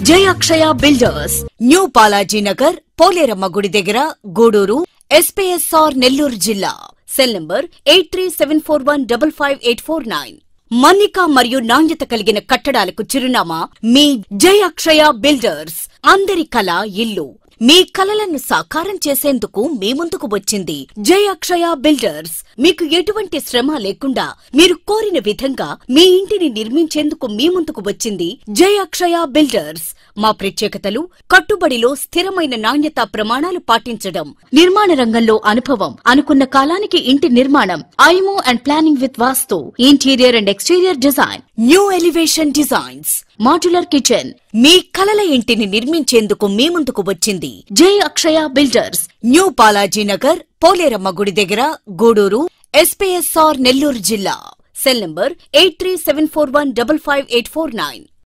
జై Akshaya builders new Balaji Nagar Poleramma గుడి దగ్గర గూడూరు ఎస్పీఎస్ఆర్ నెల్లూరు జిల్లా cell number eight three seven four one double five eight four nine మన్నిక మరియు నాణ్యత కలిగిన కట్టడాలకు చిరునామా మీ జై అక్షయ బిల్డర్స్ అందరి కళ ఇల్లు మీ కలలను సాకారం చేసేందుకు మీ ముందుకు వచ్చింది జై అక్షయ బిల్డర్స్ మీకు ఎటువంటి శ్రమ లేకుండా మీరు కోరిన విధంగా మీ ఇంటిని నిర్మించేందుకు మీ ముందుకు వచ్చింది జై అక్షయ బిల్డర్స్ మా ప్రత్యేకతలు కట్టుబడిలో స్థిరమైన నాణ్యత ప్రమాణాలు పాటించడం నిర్మాణ రంగంలో అనుభవం అనుకున్న కాలానికి ఇంటి నిర్మాణం ఐమో and planning with vaastu interior and exterior design new elevation designs modular kitchen మీ కలల ఇంటిని నిర్మించేందుకు మీ ముందుకు వచ్చింది జై అక్షయ బిల్డర్స్ న్యూ బాలాజీ నగర్ పోలేరమ్మ గుడి దగ్గర గూడూరు ఎస్పీఎస్ఆర్ నెల్లూరు జిల్లా cell number eight three seven four one double five eight four nine